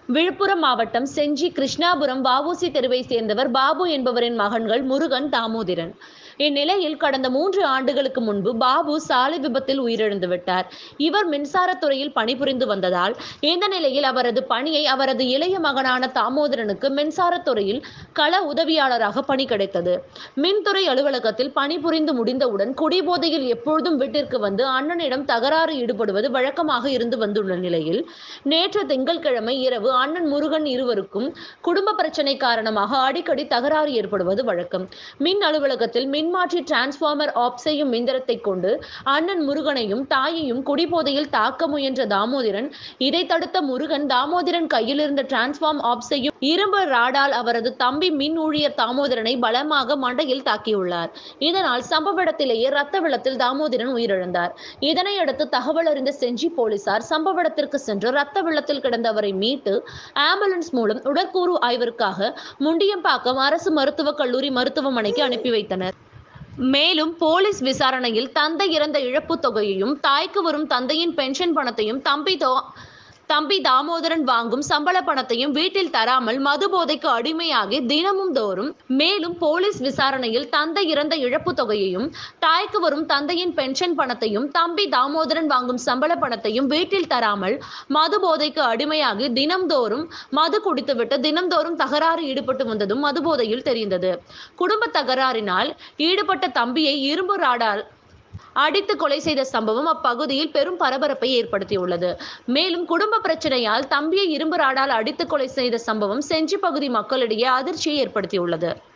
விழுப்புரம் மாவட்டம் செஞ்சி கிருஷ்ணாபுரம் வஉசி தெருவை சேர்ந்தவர் பாபு என்பவரின் மகன்கள் முருகன் தாமோதிரன் இந்நிலையில் கடந்த மூன்று ஆண்டுகளுக்கு முன்பு பாபு சாலை விபத்தில் உயிரிழந்து விட்டார் இவர் மின்சாரத்துறையில் பணிபுரிந்து வந்ததால் இந்த நிலையில் அவரது பணியை அவரது இளைய மகனான தாமோதரனுக்கு மின்சாரத்துறையில் கள உதவியாளராக பணி கிடைத்தது மின்துறை அலுவலகத்தில் பணிபுரிந்து முடிந்தவுடன் குடிபோதையில் எப்பொழுதும் வீட்டிற்கு வந்து அண்ணனிடம் தகராறு ஈடுபடுவது வழக்கமாக இருந்து வந்துள்ள நிலையில் நேற்று திங்கட்கிழமை இரவு அண்ணன் முருகன் இருவருக்கும் குடும்ப பிரச்சனை காரணமாக அடிக்கடி தகராறு ஏற்படுவது வழக்கம் மின் அலுவலகத்தில் மின்மாற்றி டிரான்ஸ்பார்மர் ஆஃப் செய்யும் இயந்திரத்தை கொண்டு அண்ணன் முருகனையும் தாயையும் குடிபோதையில் தாக்க முயன்ற தாமோதரன் இதை தடுத்த முருகன் தாமோதரன் கையில் இருந்த டிரான்ஸ்பார்ம் ஆஃப் செய்யும் இரும்பு ராடால் அவரது தம்பி மின் ஊழியர் தாமோதரனை பலமாக மண்டையில் தாக்கியுள்ளார் இதனால் சம்பவ இடத்திலேயே ரத்த வெள்ளத்தில் தாமோதரன் உயிரிழந்தார் இதனையடுத்து தகவல் அறிந்த செஞ்சி போலீசார் சம்பவ இடத்திற்கு சென்று ரத்த வெள்ளத்தில் கிடந்த அவரை மீட்டு ஆம்புலன்ஸ் மூலம் உடற்கூறு ஆய்விற்காக முண்டியம்பாக்கம் அரசு மருத்துவக் கல்லூரி மருத்துவமனைக்கு அனுப்பி வைத்தனர் மேலும் போலீஸ் விசாரணையில் தந்தை இறந்த இழப்புத் தொகையையும் தாய்க்கு வரும் தந்தையின் பென்ஷன் பணத்தையும் தம்பி தோ தம்பி தாமோதரன் வாங்கும் சம்பள பணத்தையும் வீட்டில் தராமல் மது போதைக்கு அடிமையாகி தினமும் தோறும் மேலும் போலீஸ் விசாரணையில் தந்தை இறந்த இழப்புத் தொகையையும் தாய்க்கு வரும் தந்தையின் பென்ஷன் பணத்தையும் தம்பி தாமோதரன் வாங்கும் சம்பள பணத்தையும் வீட்டில் தராமல் மது போதைக்கு அடிமையாகி தினம்தோறும் மது குடித்துவிட்டு தினம்தோறும் தகராறு ஈடுபட்டு வந்ததும் மது போதையில் தெரிந்தது குடும்ப தகராறினால் ஈடுபட்ட தம்பியை இரும்பு ராடால் அடித்து கொலை செய்த சம்பவம் அப்பகுதியில் பெரும் பரபரப்பை ஏற்படுத்தியுள்ளது மேலும் குடும்ப பிரச்சனையால் தம்பியை இரும்பு ராடால் அடித்து கொலை செய்த சம்பவம் செஞ்சி பகுதி மக்களிடையே அதிர்ச்சியை ஏற்படுத்தியுள்ளது